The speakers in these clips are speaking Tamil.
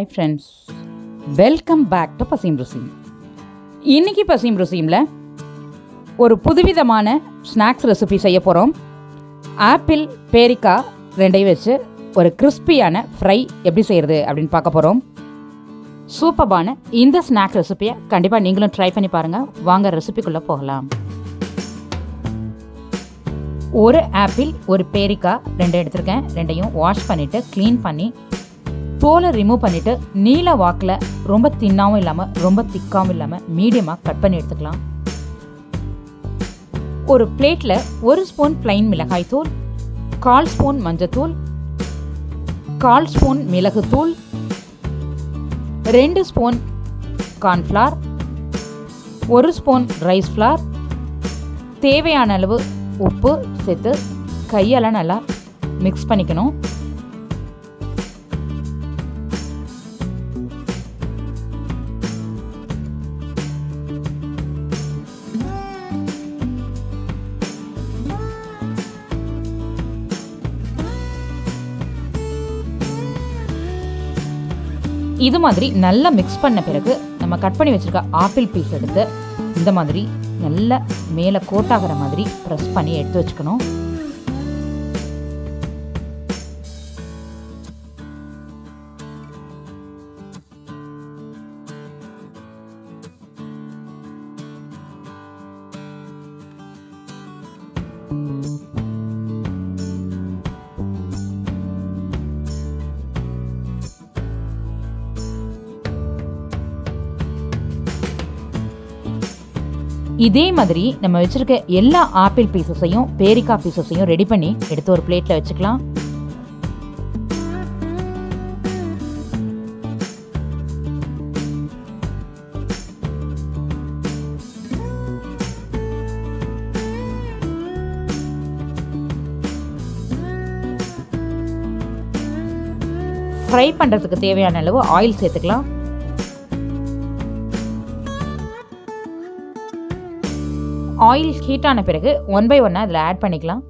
hi friends welcome back to பசீம் ருசீம் இன்னைக்கு பசீம் ருசீமில் ஒரு புதுவிதமான ஸ்நாக்ஸ் ரெசிபி செய்ய போகிறோம் ஆப்பிள் பேரிக்காய் ரெண்டையும் வச்சு ஒரு கிறிஸ்பியான ஃப்ரை எப்படி செய்கிறது அப்படின்னு பார்க்க போகிறோம் சூப்பர்பான இந்த ஸ்நாக் ரெசிபியை கண்டிப்பாக நீங்களும் ட்ரை பண்ணி பாருங்கள் வாங்க ரெசிபிக்குள்ளே போகலாம் ஒரு ஆப்பிள் ஒரு பேரிக்காய் ரெண்டு எடுத்திருக்கேன் ரெண்டையும் வாஷ் பண்ணிவிட்டு க்ளீன் பண்ணி தோலை ரிமூவ் பண்ணிவிட்டு நீல வாக்கில் ரொம்ப தின்னாவும் இல்லாமல் ரொம்ப திக்காவும் இல்லாமல் மீடியமாக கட் பண்ணி எடுத்துக்கலாம் ஒரு பிளேட்டில் ஒரு ஸ்பூன் பிளைன் மிளகாய் தூள் கால் ஸ்பூன் மஞ்சத்தூள் கால் ஸ்பூன் மிளகுத்தூள் ரெண்டு ஸ்பூன் கார்ன்ஃப்ளார் ஒரு ஸ்பூன் ரைஸ் ஃப்ளார் தேவையான அளவு உப்பு சேர்த்து கையால் நல்லா மிக்ஸ் பண்ணிக்கணும் இது மாதிரி நல்லா மிக்ஸ் பண்ண பிறகு நம்ம கட் பண்ணி வச்சிருக்க ஆப்பிள் பீஸ் எடுத்து இந்த மாதிரி நல்லா மேலே கோட்டாகிற மாதிரி ப்ரெஸ் பண்ணி எடுத்து வச்சுக்கணும் இதே மாதிரி நம்ம வச்சிருக்க எல்லா ஆப்பிள் பீசஸையும் பேரிக்காய் பீசஸையும் ரெடி பண்ணி எடுத்து ஒரு பிளேட்ல வச்சுக்கலாம் ஃப்ரை பண்ணுறதுக்கு தேவையான அளவு ஆயில் சேர்த்துக்கலாம் ஆயில் ஹீட் ஆன பிறகு ஒன் பை ஒன்னாக அதில் ஆட் பண்ணிக்கலாம்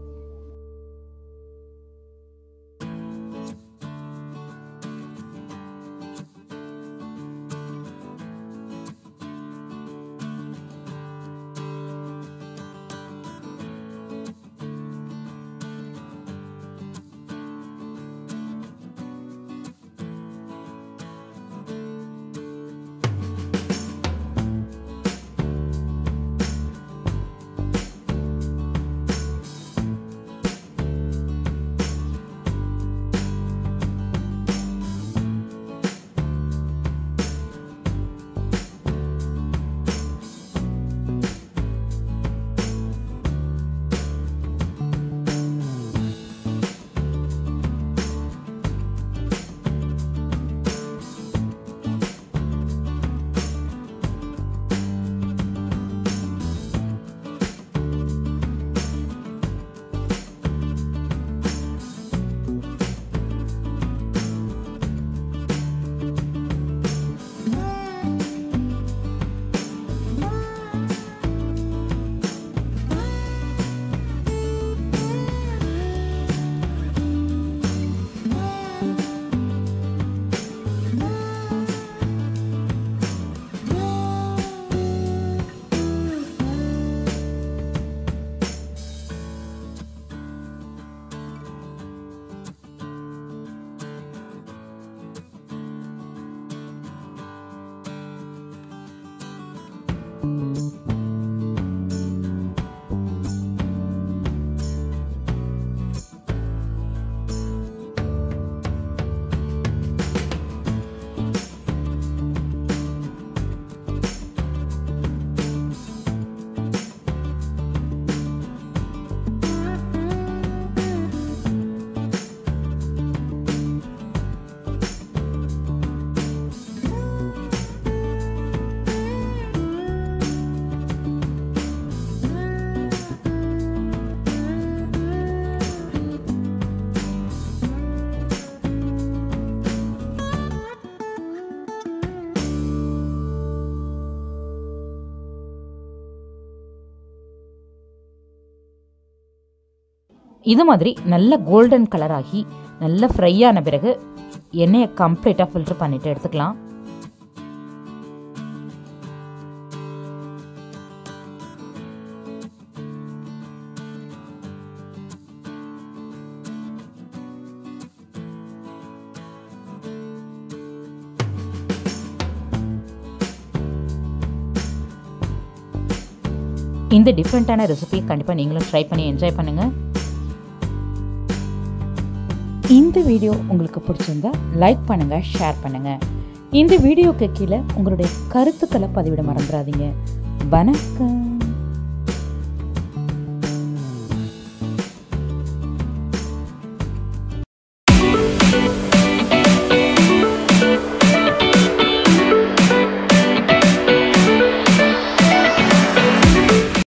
இது மாதிரி நல்ல கோல்டன் கலர் ஆகி நல்ல ஃப்ரை ஆன பிறகு எண்ணெயை கம்ப்ளீட்டாக ஃபில்டர் பண்ணிவிட்டு எடுத்துக்கலாம் இந்த டிஃப்ரெண்ட்டான ரெசிபியை கண்டிப்பாக நீங்களும் ட்ரை பண்ணி என்ஜாய் பண்ணுங்கள் இந்த வீடியோ உங்களுக்கு பிடிச்சிருந்தா லைக் பண்ணுங்கள் ஷேர் பண்ணுங்கள் இந்த வீடியோக்கு கீழே உங்களுடைய கருத்துக்களை பதிவிட மறந்துடாதீங்க வணக்கம்